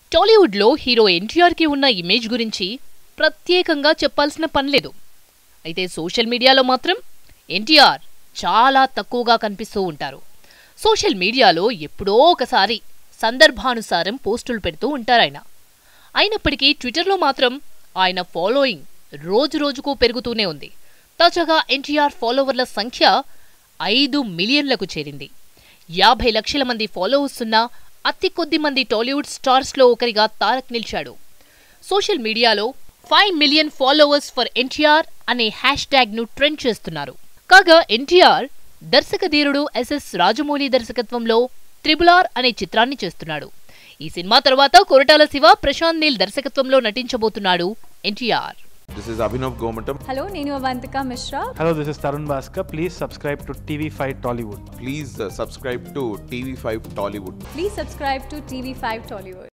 టాలీవుడ్లో హీరో ఎన్టీఆర్కి ఉన్న ఇమేజ్ గురించి ప్రత్యేకంగా చెప్పాల్సిన పనిలేదు అయితే సోషల్ మీడియాలో మాత్రం ఎన్టీఆర్ చాలా తక్కువగా కనిపిస్తూ ఉంటారు సోషల్ మీడియాలో ఎప్పుడో ఒకసారి సందర్భానుసారం పోస్టులు పెడుతూ ఉంటారాయన అయినప్పటికీ ట్విట్టర్లో మాత్రం ఆయన ఫాలోయింగ్ రోజు రోజుకు పెరుగుతూనే ఉంది తాజాగా ఎన్టీఆర్ ఫాలోవర్ల సంఖ్య ఐదు మిలియన్లకు చేరింది యాభై లక్షల మంది ఫాలోవర్స్ ఉన్న అతి కొద్ది మంది టాలీవుడ్ స్టార్స్లో ఒకరిగా తారక్ నిలిచాడు సోషల్ మీడియాలో five million followers for NTR అనే హ్యాష్ ట్యాగ్ ను ట్రెండ్ చేస్తున్నారు కాగా ఎన్టీఆర్ దర్శక ధీరుడు ఎస్ఎస్ రాజమౌళి దర్శకత్వంలో త్రిబుల్ ఆర్ అనే చిత్రాన్ని చేస్తున్నాడు ఈ సినిమా తర్వాత కొరటాల శివ ప్రశాంత్ నీల్ దర్శకత్వంలో నటించబోతున్నాడు NTR This is Abhinav Gomatam. Hello నేను Avantika Mishra Hello, this is Tarun Bhaskar. Please subscribe to TV5 Tollywood. Please uh, subscribe to TV5 Tollywood. Please subscribe to TV five Tollywood